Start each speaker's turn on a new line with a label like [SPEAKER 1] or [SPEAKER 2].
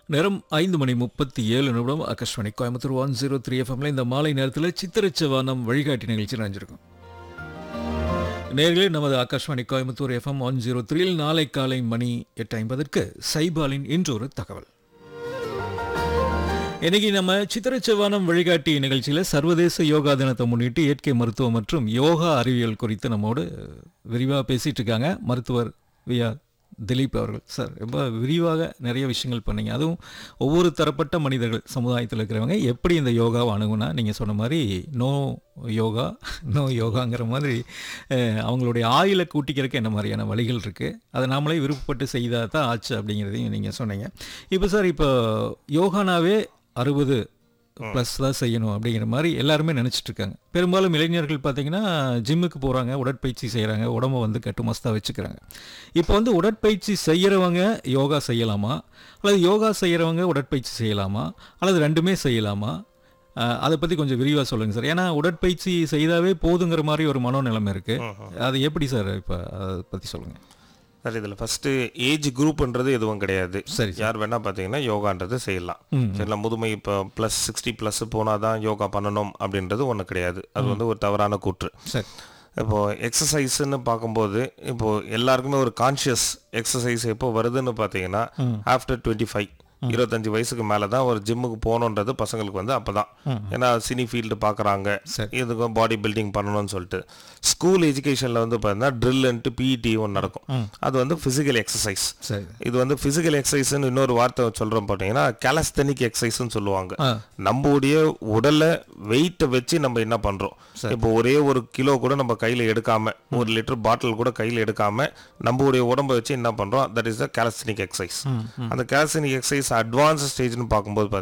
[SPEAKER 1] நேரம் ஐந்து மணி முப்பத்தி ஏழு நிமிடம் Akashvani Coimbatore one zero three எஃப்எம்ல இந்த மாலை நேரத்தில் சித்திரச்சவானம் வழிகாட்டி நிகழ்ச்சி நினைஞ்சிருக்கும் நேர்களே நமது Akashvani Coimbatore FM one zero த்ரீயில் நாளை காலை மணி எட்டு ஐம்பதற்கு சைபாலின் இன்றொரு தகவல் இன்னைக்கு நம்ம சித்திரச்சவானம் வழிகாட்டி நிகழ்ச்சியில் சர்வதேச யோகா தினத்தை முன்னிட்டு இயற்கை மருத்துவம் மற்றும் யோகா அறிவியல் குறித்து நம்மோடு விரிவாக பேசிட்டு இருக்காங்க மருத்துவர் வி ஆர் திலீப் அவர்கள் சார் ரொம்ப விரிவாக நிறைய விஷயங்கள் பண்ணீங்க அதுவும் ஒவ்வொரு தரப்பட்ட மனிதர்கள் சமுதாயத்தில் இருக்கிறவங்க எப்படி இந்த யோகாவை அணுகுனா நீங்கள் சொன்ன மாதிரி நோ யோகா நோ யோகாங்கிற மாதிரி அஹ், அவங்களுடைய ஆயுளை கூட்டிக்கிறதுக்கு என்ன மாதிரியான வழிகள் இருக்குது அதை நாமளே விருப்பப்பட்டு செய்தால் தான் ஆச்சு அப்படிங்கிறதையும் நீங்கள் சொன்னீங்க இப்போ சார் இப்போ யோகானாவே அறுபது ப்ளஸ் தான் செய்யணும் அப்படிங்கிற மாதிரி எல்லாருமே நினச்சிட்டு இருக்காங்க பெரும்பாலும் இளைஞர்கள் பார்த்தீங்கன்னா ஜிம்முக்கு போகிறாங்க உடற்பயிற்சி செய்கிறாங்க உடம்ப வந்து கட்டுமஸ்தாக வச்சுக்கிறாங்க இப்போ வந்து உடற்பயிற்சி செய்கிறவங்க யோகா செய்யலாமா அல்லது யோகா செய்கிறவங்க உடற்பயிற்சி செய்யலாமா அல்லது ரெண்டுமே செய்யலாமா அஹ், அதை பற்றி கொஞ்சம் விரிவாக சொல்லுங்கள் சார் ஏன்னா உடற்பயிற்சி செய்தாவே போதுங்கிற மாதிரி ஒரு மனோநிலைமை இருக்குது அது எப்படி சார் இப்போ அதை பற்றி சொல்லுங்கள்
[SPEAKER 2] சார் இதில் ஃபஸ்ட்டு ஏஜ் குரூப்ன்றது எதுவும் கிடையாது
[SPEAKER 1] சரி
[SPEAKER 2] யார் வேணால் பார்த்தீங்கன்னா யோகான்றது செய்யலாம் சரிங்களா முதுமை இப்போ ப்ளஸ் சிக்ஸ்டி ப்ளஸ் போனால் தான் யோகா பண்ணணும் அப்படின்றது ஒன்று கிடையாது அது வந்து ஒரு தவறான கூற்று
[SPEAKER 1] சரி
[SPEAKER 2] இப்போ எக்ஸசைஸ்ன்னு பார்க்கும்போது இப்போ எல்லாருக்குமே ஒரு கான்ஷியஸ் எக்ஸசைஸ் எப்போ வருதுன்னு பார்த்தீங்கன்னா ஆஃப்டர் டுவெண்ட்டி ஃபைவ் இருபத்தஞ்சு வயசுக்கு மேலே தான் ஒரு ஜிம்முக்கு போகணுன்றது பசங்களுக்கு வந்து அப்போ தான் ஏன்னா சினி ஃபீல்டு பார்க்குறாங்க
[SPEAKER 1] சரி.
[SPEAKER 2] இதுக்கும் பாடி பில்டிங் பண்ணணும்னு சொல்லிட்டு ஸ்கூல் எஜுகேஷனில் வந்து பார்த்தீங்கன்னா ட்ரில்ன்ட்டு பிஇடி ஒன்று நடக்கும் அது வந்து ஃபிசிக்கல் எக்ஸசைஸ்
[SPEAKER 1] சரி
[SPEAKER 2] இது வந்து ஃபிசிக்கல் எக்ஸசைஸ்னு இன்னொரு வார்த்தை சொல்கிறோம் பார்த்தீங்கன்னா கேலஸ்தனிக் எக்ஸசைஸ்னு சொல்லுவாங்க
[SPEAKER 1] ஆ
[SPEAKER 2] நம்மளுடைய உடலை வெயிட்டை வச்சு நம்ம என்ன பண்றோம் இப்போ ஒரே ஒரு கிலோ கூட நம்ம கையில எடுக்காம ஒரு லிட்டர் பாட்டில் கூட கையில எடுக்காம நம்மளுடைய உடம்பை வச்சு என்ன பண்றோம் that is the calisthenic exercise அந்த கேலஸ்தனிக் எக்ஸசைஸ் அட்வான்ஸ் ஸ்டேஜ்னு பார்க்கும்போது